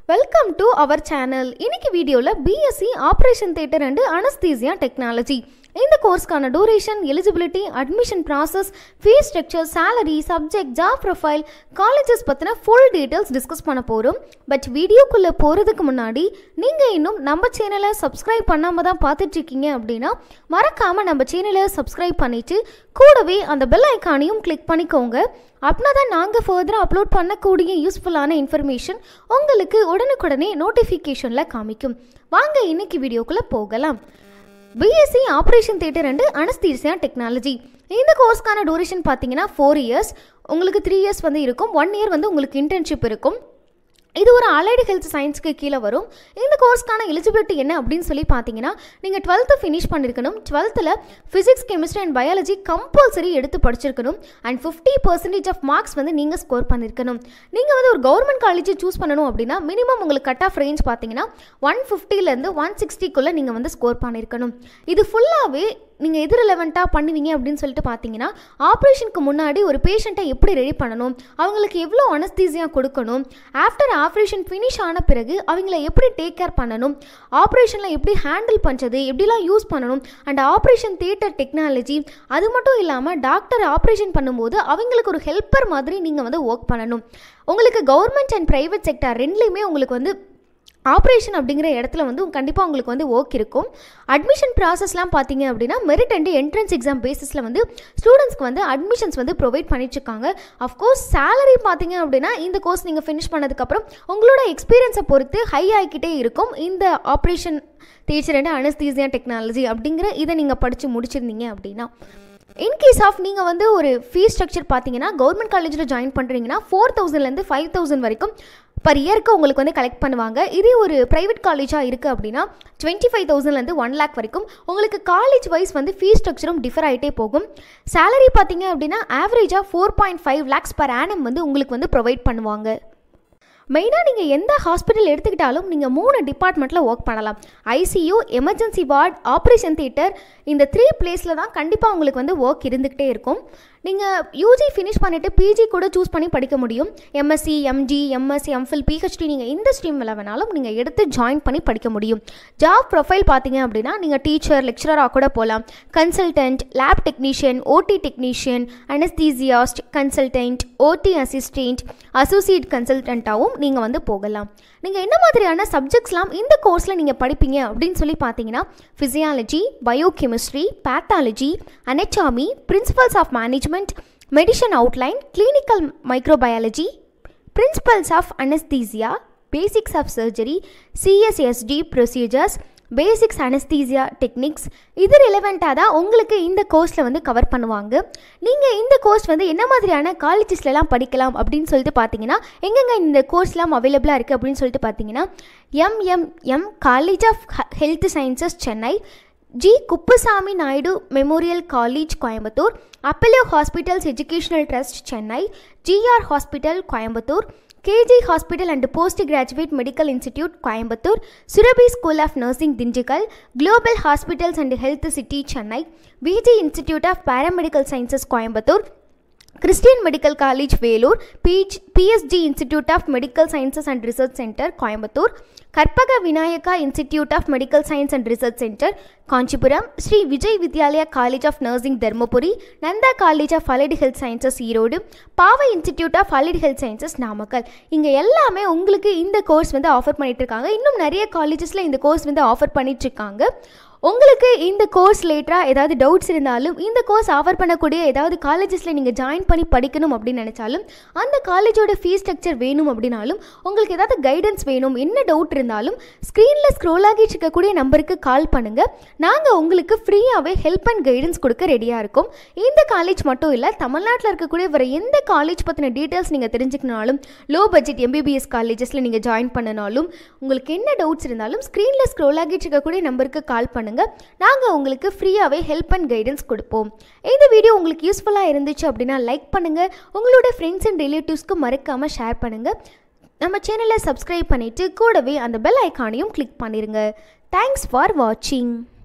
welcome to our channel இன்னைக்கு வீடியோவில் BSc operation theatre and anaesthesia technology இந்த கோர்ஸ்க்கான duration eligibility admission process fees structure salary subject job profile colleges பற்றின full details discuss பண்ண போகிறோம் but வீடியோக்குள்ளே போகிறதுக்கு முன்னாடி நீங்கள் இன்னும் நம்ம சேனலை சப்ஸ்கிரைப் பண்ணாமல் தான் பார்த்துட்ருக்கீங்க அப்படின்னா மறக்காமல் நம்ம சேனலை சப்ஸ்கிரைப் பண்ணிவிட்டு கூடவே அந்த பெல் ஐக்கானையும் கிளிக் பண்ணிக்கோங்க அப்படின்னா தான் நாங்கள் ஃபர்தராக அப்லோட் பண்ணக்கூடிய யூஸ்ஃபுல்லான இன்ஃபர்மேஷன் உங்களுக்கு உடனுக்குடனே நோட்டிஃபிகேஷனில் காமிக்கும் வாங்க இன்னைக்கு வீடியோக்குள்ளே போகலாம் BSc operation theatre and anaesthesia technology இந்த கோர்ஸ்க்கான டூரேஷன் பார்த்தீங்கன்னா ஃபோர் இயர்ஸ் உங்களுக்கு த்ரீ இயர்ஸ் வந்து இருக்கும் ஒன் இயர் வந்து உங்களுக்கு இன்டர்ன்ஷிப் இருக்கும் இது ஒரு அலைடு ஹெல்த் சயின்ஸ்க்கு கீழே வரும் இந்த கோர்ஸ்க்கான எலிஜிபிலிட்டி என்ன அப்படின்னு சொல்லி பார்த்தீங்கன்னா நீங்கள் டுவெல்த்து ஃபினிஷ் பண்ணியிருக்கணும் டுவெல்த்தில் physics chemistry and biology compulsory எடுத்து படிச்சிருக்கணும் and fifty percentage of marks வந்து நீங்கள் ஸ்கோர் பண்ணியிருக்கணும் நீங்கள் வந்து ஒரு கவர்மெண்ட் காலேஜ் சூஸ் பண்ணணும் அப்படின்னா மினிமம் உங்களுக்கு கட் ஆஃப் ரேஞ்ச் பார்த்தீங்கன்னா ஒன் ஃபிஃப்டிலேருந்து ஒன் சிக்ஸ்டிக்குள்ளே நீங்கள் வந்து ஸ்கோர் பண்ணியிருக்கணும் இது ஃபுல்லாகவே நீங்கள் எது ரிலவெண்ட்டாக பண்ணுவீங்க அப்படின்னு சொல்லிட்டு பார்த்தீங்கன்னா ஆப்ரேஷனுக்கு முன்னாடி ஒரு பேஷண்ட்டை எப்படி ரெடி பண்ணணும் அவங்களுக்கு எவ்வளோ அனஸ்தீசியா கொடுக்கணும் ஆஃப்டர் ஆப்ரேஷன் ஃபினிஷ் ஆன பிறகு அவங்கள எப்படி டேக் கேர் பண்ணணும் ஆப்ரேஷனில் எப்படி ஹேண்டில் பண்ணுறது எப்படிலாம் யூஸ் பண்ணணும் அண்ட் ஆப்ரேஷன் தியேட்டர் டெக்னாலஜி அது மட்டும் இல்லாமல் டாக்டர் ஆப்ரேஷன் பண்ணும்போது அவங்களுக்கு ஒரு ஹெல்ப்பர் மாதிரி நீங்கள் வந்து ஒர்க் பண்ணணும் உங்களுக்கு கவர்மெண்ட் அண்ட் ப்ரைவேட் செக்டர் ரெண்டுலேயுமே உங்களுக்கு வந்து ஆப்ரேஷன் அப்படிங்கிற இடத்துல வந்து கண்டிப்பாக உங்களுக்கு வந்து ஒர்க் இருக்கும் அட்மிஷன் ப்ராசஸ்லாம் பார்த்தீங்க அப்படின்னா மெரிட் அண்ட் என்ட்ரன்ஸ் எக்ஸாம் பேசிஸில் வந்து ஸ்டூடெண்ட்ஸ்க்கு வந்து அட்மிஷன்ஸ் வந்து ப்ரொவைட் பண்ணிட்டுருக்காங்க அஃப்கோர்ஸ் சேலரி பார்த்தீங்க அப்படின்னா இந்த கோர்ஸ் நீங்கள் ஃபினிஷ் பண்ணதுக்கப்புறம் உங்களோட எக்ஸ்பீரியன்ஸை பொறுத்து ஹை ஆகிக்கிட்டே இருக்கும் இந்த operation theatre and anaesthesia technology அப்படிங்கிற இதை நீங்கள் படித்து முடிச்சிருந்தீங்க அப்படின்னா இன்கேஸ் ஆஃப் நீங்கள் வந்து ஒரு ஃபீஸ் ஸ்ட்ரக்சர் பார்த்தீங்கன்னா கவர்மெண்ட் காலேஜில் ஜாயின் பண்ணுறீங்கன்னா ஃபோர் தௌசண்ட்லேருந்து ஃபைவ் தௌசண்ட் வரைக்கும் பர் இயருக்கு உங்களுக்கு வந்து கலெக்ட் பண்ணுவாங்க இதே ஒரு ப்ரைவேட் காலேஜாக இருக்குது அப்படின்னா டுவெண்ட்டி ஃபைவ் தௌசண்ட்லேருந்து ஒன் லேக் வரைக்கும் உங்களுக்கு காலேஜ் வைஸ் வந்து ஃபீஸ் ஸ்ட்ரக்சரும் டிஃபர் ஆகிட்டே போகும் சேலரி பார்த்தீங்க அப்படின்னா ஆவரேஜாக four point five lakhs per annum வந்து உங்களுக்கு வந்து ப்ரொவைட் பண்ணுவாங்க மெயினாக நீங்கள் எந்த ஹாஸ்பிட்டல் எடுத்துக்கிட்டாலும் நீங்கள் மூணு டிபார்ட்மெண்ட்டில் ஒர்க் பண்ணலாம் ICU emergency ward operation theatre இந்த த்ரீ பிளேஸில் தான் கண்டிப்பாக உங்களுக்கு வந்து ஒர்க் இருந்துக்கிட்டே இருக்கும் நீங்கள் யூஜி ஃபினிஷ் பண்ணிவிட்டு பிஜி கூட சூஸ் பண்ணி படிக்க முடியும் MSc MG MSc MPhil PhD நீங்கள் எந்த ஸ்ட்ரீமில் வேணாலும் நீங்கள் எடுத்து ஜாயின் பண்ணி படிக்க முடியும் ஜாப் ப்ரொஃபைல் பார்த்தீங்க அப்படின்னா நீங்கள் டீச்சர் லெக்சராக கூட போகலாம் consultant lab technician OT technician anaesthetist consultant OT assistant associate கன்சல்டண்ட்டாகவும் நீங்கள் வந்து போகலாம் நீங்கள் என்ன மாதிரியான சப்ஜெக்ட்ஸ்லாம் இந்த கோர்ஸில் நீங்கள் படிப்பீங்க அப்படின்னு சொல்லி பார்த்தீங்கன்னா ஃபிசியாலஜி பயோகெமிஸ்ட்ரி பேத்தாலஜி அனெச்சாமி principles of management medicine outline clinical microbiology principles of anaesthesia basics of surgery CSSD procedures basics anaesthesia techniques இது ரிலவெண்ட்டாக தான் உங்களுக்கு இந்த கோர்ஸில் வந்து கவர் பண்ணுவாங்க நீங்கள் இந்த கோர்ஸ் வந்து என்ன மாதிரியான காலேஜஸ்லலாம் படிக்கலாம் அப்படின்னு சொல்லிட்டு பார்த்தீங்கன்னா எங்கெங்க இந்த கோர்ஸ்லாம் அவைலபிளாக இருக்குது அப்படின்னு சொல்லிட்டு பார்த்தீங்கன்னா MMM college of health sciences Chennai G Kuppuswamy Naidu memorial college Coimbatore Apollo hospitals educational trust Chennai GR hospital Coimbatore KG hospital and post graduate medical institute Coimbatore Surabhi school of nursing Dindigul global hospitals and health city Chennai VG institute of paramedical sciences Coimbatore Christian medical college Vellore பிஜ் PSG institute of medical sciences and research centre Coimbatore Karpaga Vinayaga institute of medical science and research centre Kanchipuram Sri Vijay Vidyalaya college of nursing Dharmapuri Nandha college of allied health sciences Erode Paavai institute of allied health sciences Namakkal இங்கே எல்லாமே உங்களுக்கு இந்த course வந்து offer பண்ணிட்டு இருக்காங்க இன்னும் நிறைய காலேஜஸில் இந்த கோர்ஸ் வந்து ஆஃபர் பண்ணிட்டு இருக்காங்க உங்களுக்கு இந்த கோர்ஸ் லேட்டராக ஏதாவது டவுட்ஸ் இருந்தாலும் இந்த கோர்ஸ் ஆஃபர் பண்ணக்கூடிய ஏதாவது காலேஜஸில் நீங்கள் ஜாயின் பண்ணி படிக்கணும் அப்படின்னு நினச்சாலும் அந்த காலேஜோட ஃபீஸ் ஸ்ட்ரக்சர் வேணும் அப்படின்னாலும் உங்களுக்கு ஏதாவது கைடன்ஸ் வேணும் என்ன டவுட் இருந்தாலும் ஸ்க்ரீனில் ஸ்க்ரோல் ஆகிட்டு இருக்கக்கூடிய நம்பருக்கு கால் பண்ணுங்கள் நாங்கள் உங்களுக்கு ஃப்ரீயாகவே ஹெல்ப் அண்ட் கைடன்ஸ் கொடுக்க ரெடியாக இருக்கோம் இந்த காலேஜ் மட்டும் இல்லை தமிழ்நாட்டில் இருக்கக்கூடிய வேறு எந்த காலேஜ் பற்றின டீட்டெயில்ஸ் நீங்கள் தெரிஞ்சுக்கணுனாலும் லோ பட்ஜெட் எம்பிபிஎஸ் காலேஜஸில் நீங்கள் ஜாயின் பண்ணனாலும் உங்களுக்கு என்ன டவுட்ஸ் இருந்தாலும் ஸ்க்ரீனில் ஸ்க்ரோல் ஆகிட்டு இருக்கக்கூடிய நம்பருக்கு கால் பண்ணுங்கள் நாங்கள் உங்களுக்கு ஃப்ரீயாகவே ஹெல்ப் அண்ட் கைடன்ஸ் கொடுப்போம் இந்த வீடியோ உங்களுக்கு யூஸ்ஃபுல்லாக இருந்துச்சு அப்படின்னா லைக் பண்ணுங்கள் உங்களோட ஃப்ரெண்ட்ஸ் அண்ட் ரிலேட்டிவ்ஸ்க்கு மறக்காமல் ஷேர் பண்ணுங்கள் நம்ம சேனலை சப்ஸ்கிரைப் பண்ணிவிட்டு கூடவே அந்த பெல் ஐக்கானையும் கிளிக் பண்ணிடுங்க தேங்க்ஸ் ஃபார் வாட்சிங்